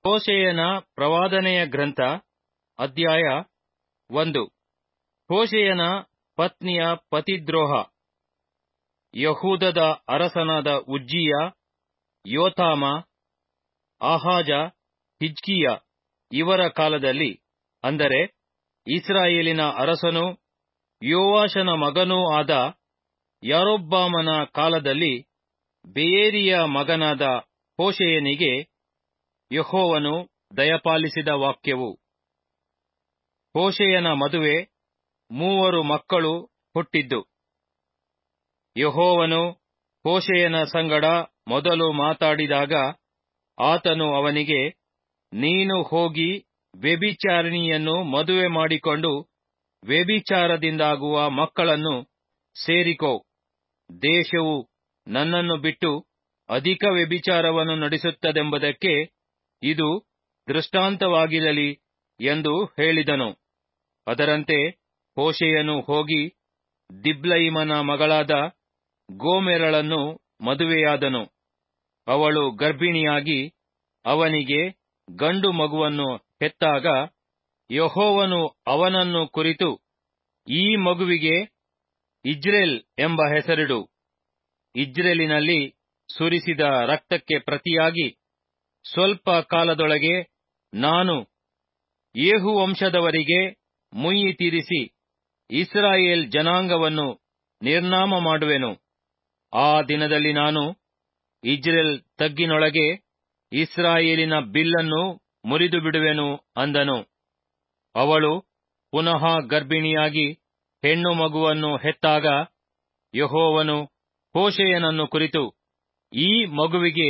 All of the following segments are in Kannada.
ಹೋಶೇಯನ ಪ್ರವಾದನೆಯ ಗ್ರಂಥ ಅಧ್ಯಾಯ ಒಂದು ಹೋಶೇಯನ ಪತ್ನಿಯ ಪತಿದ್ರೋಹ ಯಹೂದದ ಅರಸನಾದ ಉಜ್ಜೀಯ ಯೋಥಾಮ ಆಹಾಜ ಹಿಜ್ಕೀಯ ಇವರ ಕಾಲದಲ್ಲಿ ಅಂದರೆ ಇಸ್ರಾಯೇಲಿನ ಅರಸನೂ ಯೋವಾಷನ ಮಗನೂ ಆದ ಯಾರೊಬ್ಬಾಮನ ಕಾಲದಲ್ಲಿ ಬೆಯೇರಿಯ ಮಗನಾದ ಹೋಶೇಯನಿಗೆ ಯೆಹೋವನು ದಯಪಾಲಿಸಿದ ವಾಕ್ಯವು ಹೋಶೇಯನ ಮದುವೆ ಮೂವರು ಮಕ್ಕಳು ಹುಟ್ಟಿದ್ದು ಯೆಹೋವನು ಹೋಶೇಯನ ಸಂಗಡ ಮೊದಲು ಮಾತಾಡಿದಾಗ ಆತನು ಅವನಿಗೆ ನೀನು ಹೋಗಿ ವ್ಯಭಿಚಾರಿಣಿಯನ್ನು ಮದುವೆ ಮಾಡಿಕೊಂಡು ವ್ಯಭಿಚಾರದಿಂದಾಗುವ ಮಕ್ಕಳನ್ನು ಸೇರಿಕೋ ದೇಶವು ನನ್ನನ್ನು ಬಿಟ್ಟು ಅಧಿಕ ವ್ಯಭಿಚಾರವನ್ನು ನಡೆಸುತ್ತದೆಂಬುದಕ್ಕೆ ಇದು ದೃಷ್ಟಾಂತವಾಗಿರಲಿ ಎಂದು ಹೇಳಿದನು ಅದರಂತೆ ಹೋಶೇಯನು ಹೋಗಿ ದಿಬ್ಲಯಿಮನ ಮಗಳಾದ ಗೋಮೆರಳನ್ನು ಮದುವೆಯಾದನು ಅವಳು ಗರ್ಭಿಣಿಯಾಗಿ ಅವನಿಗೆ ಗಂಡು ಮಗುವನ್ನು ಹೆತ್ತಾಗ ಯೆಹೋವನು ಅವನನ್ನು ಕುರಿತು ಈ ಮಗುವಿಗೆ ಇಜ್ರೇಲ್ ಎಂಬ ಹೆಸರಿಡು ಇಜ್ರೇಲಿನಲ್ಲಿ ಸುರಿಸಿದ ರಕ್ತಕ್ಕೆ ಪ್ರತಿಯಾಗಿ ಸ್ವಲ್ಪ ಕಾಲದೊಳಗೆ ನಾನು ಯೇಹು ವಂಶದವರಿಗೆ ಮುಯ್ಯಿ ತೀರಿಸಿ ಇಸ್ರಾಯೇಲ್ ಜನಾಂಗವನ್ನು ನಿರ್ನಾಮ ಮಾಡುವೆನು ಆ ದಿನದಲ್ಲಿ ನಾನು ಇಜ್ರೇಲ್ ತಗ್ಗಿನೊಳಗೆ ಇಸ್ರಾಯೇಲಿನ ಬಿಲ್ಲನ್ನು ಮುರಿದು ಬಿಡುವೆನು ಅಂದನು ಅವಳು ಪುನಃ ಗರ್ಭಿಣಿಯಾಗಿ ಹೆಣ್ಣು ಮಗುವನ್ನು ಹೆತ್ತಾಗ ಯೆಹೋವನು ಹೋಶೇಯನನ್ನು ಕುರಿತು ಈ ಮಗುವಿಗೆ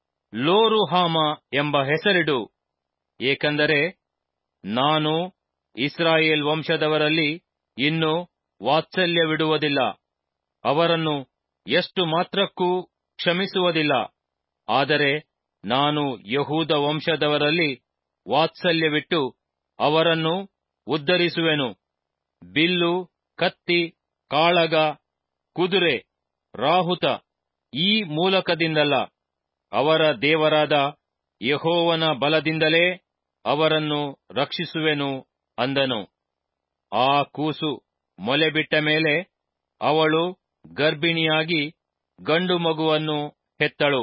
ಲೋರುಹಾಮ ಎಂಬ ಹೆಸರಿಡು ಏಕೆಂದರೆ ನಾನು ಇಸ್ರಾಯೇಲ್ ವಂಶದವರಲ್ಲಿ ಇನ್ನು ವಾತ್ಸಲ್ಯವಿಡುವುದಿಲ್ಲ ಅವರನ್ನು ಎಷ್ಟು ಮಾತ್ರಕ್ಕೂ ಕ್ಷಮಿಸುವುದಿಲ್ಲ ಆದರೆ ನಾನು ಯಹೂದ ವಂಶದವರಲ್ಲಿ ವಾತ್ಸಲ್ಯವಿಟ್ಟು ಅವರನ್ನು ಉದ್ಧರಿಸುವೆನು ಬಿಲ್ಲು ಕತ್ತಿ ಕಾಳಗ ಕುದುರೆ ರಾಹುತ ಈ ಮೂಲಕದಿಂದಲ್ಲ ಅವರ ದೇವರಾದ ಯೆಹೋವನ ಬಲದಿಂದಲೇ ಅವರನ್ನು ರಕ್ಷಿಸುವೆನು ಅಂದನು ಆ ಕೂಸು ಮೊಲೆಬಿಟ್ಟ ಮೇಲೆ ಅವಳು ಗರ್ಭಿಣಿಯಾಗಿ ಗಂಡು ಮಗುವನ್ನು ಹೆತ್ತಳು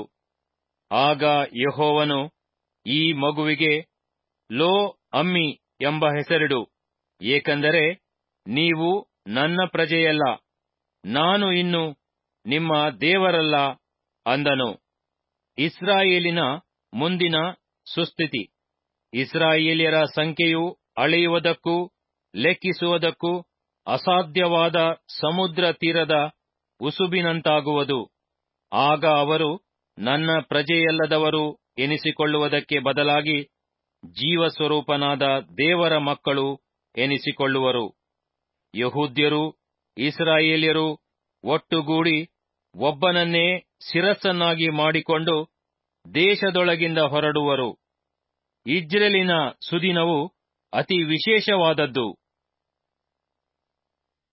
ಆಗ ಯೆಹೋವನು ಈ ಮಗುವಿಗೆ ಲೋ ಅಮ್ಮಿ ಎಂಬ ಹೆಸರಿಡು ಏಕೆಂದರೆ ನೀವು ನನ್ನ ಪ್ರಜೆಯಲ್ಲ ನಾನು ಇನ್ನು ನಿಮ್ಮ ದೇವರಲ್ಲ ಅಂದನು ಇಸ್ರಾಯೇಲಿನ ಮುಂದಿನ ಸುಸ್ಥಿತಿ ಇಸ್ರಾಯೇಲ್ಯರ ಸಂಖ್ಯೆಯು ಅಳೆಯುವುದಕ್ಕೂ ಲೆಕ್ಕಿಸುವುದಕ್ಕೂ ಅಸಾಧ್ಯವಾದ ಸಮುದ್ರ ತೀರದ ಉಸುಬಿನಂತಾಗುವುದು ಆಗ ಅವರು ನನ್ನ ಪ್ರಜೆಯಲ್ಲದವರು ಎನಿಸಿಕೊಳ್ಳುವುದಕ್ಕೆ ಬದಲಾಗಿ ಜೀವಸ್ವರೂಪನಾದ ದೇವರ ಮಕ್ಕಳು ಎನಿಸಿಕೊಳ್ಳುವರು ಯಹೂದ್ಯರು ಇಸ್ರಾಯೇಲ್ಯರು ಒಟ್ಟುಗೂಡಿ ಒಬ್ಬನನ್ನೇ ಶಿರಸ್ಸನ್ನಾಗಿ ಮಾಡಿಕೊಂಡು ದೇಶದೊಳಗಿಂದ ಹೊರಡುವರು ಇಜ್ರೇಲಿನ ಸುದಿನವು ಅತಿ ವಿಶೇಷವಾದದ್ದು